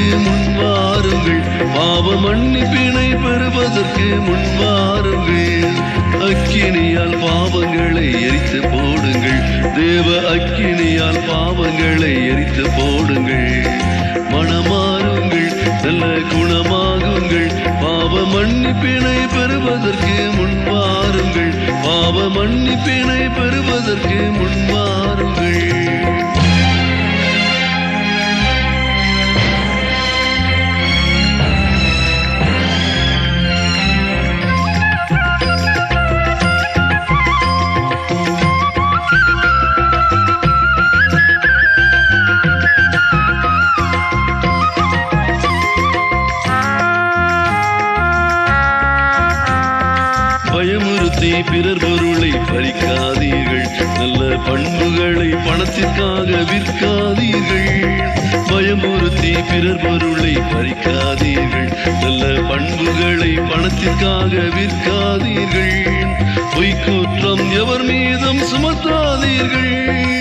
முன்வாருங்கள் பாவ மன்னிப்பினை பெறுவதற்கு முன்வாருங்கள் அக்கினியால் பாவங்களை எரித்து போடுங்கள் தேவ அக்கினியால் பாவங்களை எரித்து போடுங்கள் மனமாறுங்கள் நல்ல குணமாகுங்கள் பாவ மன்னிப்பினை பெறுவதற்கு முன்வாருங்கள் பாவ மன்னிப்பினை பெறுவதற்கு முன்வாருங்கள் பயமுறுத்தி பிறர் பொருளை பறிக்காதீர்கள் நல்ல பண்புகளை பணத்திற்காக விற்காதீர்கள் பயமுறுத்தி பிறர் பொருளை பறிக்காதீர்கள் நல்ல பண்புகளை பணத்திற்காக விற்காதீர்கள் பொய்க்கூற்றம் எவர் மீதும் சுமத்தாதீர்கள்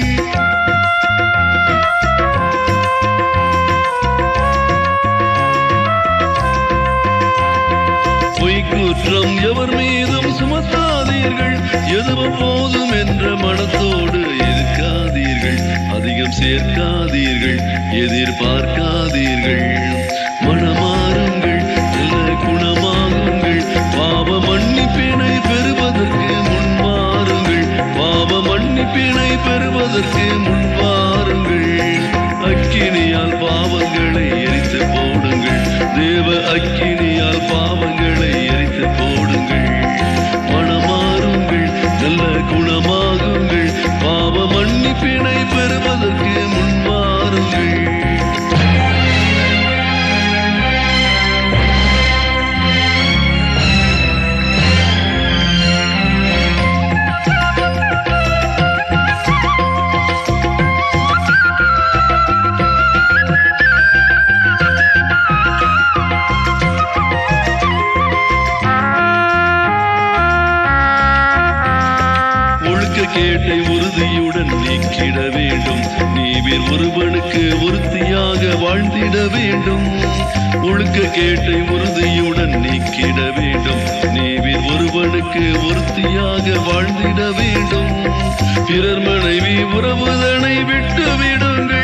பொய்க்கூற்றம் எவர் மீதும் சுமத்தாதீர்கள் எதுவும் போதும் என்ற மனத்தோடு இருக்காதீர்கள் அதிகம் சேர்க்காதீர்கள் எதிர்பார்க்காதீர்கள் மனமாறுங்கள் நல்ல குணமாகுங்கள் பாவ மன்னிப்பினை பெறுவதற்கு முன்வாருங்கள் பாவ மன்னிப்பினை பெறுவதற்கு முன்வாருங்கள் அக்கினியால் பாவங்களை எரித்து போடுங்கள் தேவ அக்கினியால் பாவங்களை எரித்து போடுங்கள் மனமாறுங்கள் நல்ல குணமாகுங்கள் பாவ மன்னிப்பினை பெறுவதற்கு முன்வாருங்கள் ஒழுக்க கேட்டை உறுதியுடன் நீக்கிட வேண்டும் நீவிர் ஒருவனுக்கு ஒருத்தியாக வாழ்ந்திட வேண்டும் ஒழுக்க கேட்டை உறுதியுடன் நீக்கிட வேண்டும் நீவிர் ஒருவனுக்கு ஒருத்தியாக வாழ்ந்திட வேண்டும் பிறர் மனைவி உறவுதனை விட்டு விடுங்கள்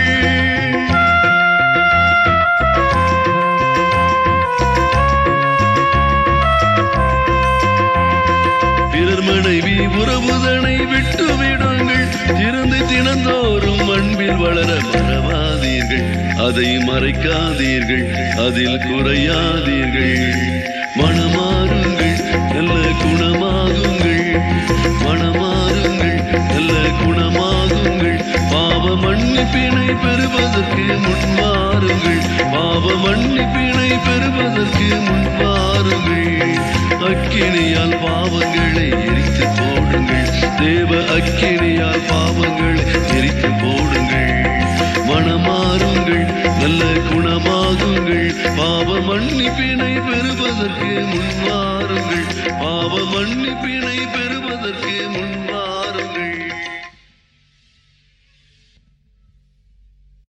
பிறர் மனைவி உறவுதனை விட்டு விடுங்கள் திறந்து தினந்தோறும் அன்பில் வளர மறவாதீர்கள் அதை மறைக்காதீர்கள் அதில் குறையாதீர்கள் மனமாறுங்கள் நல்ல குணமாகுங்கள் மனமாறுங்கள் நல்ல குணமாகுங்கள் பாவ மன்னிப்பினை பெறுவதற்கு முன்வாருங்கள் பாவ மன்னிப்பினை பெறுவதற்கு முன்வாருங்கள் அக்கினியால் பாவங்களை எரித்து போடுங்கள் தேவ அக்கினியால் பாவங்களை எரித்து போடுங்கள் மனமாறுங்கள் நல்ல குணமாகுங்கள் பாவ மன்னிப்பினை பெறுவதற்கு முன்வாருங்கள்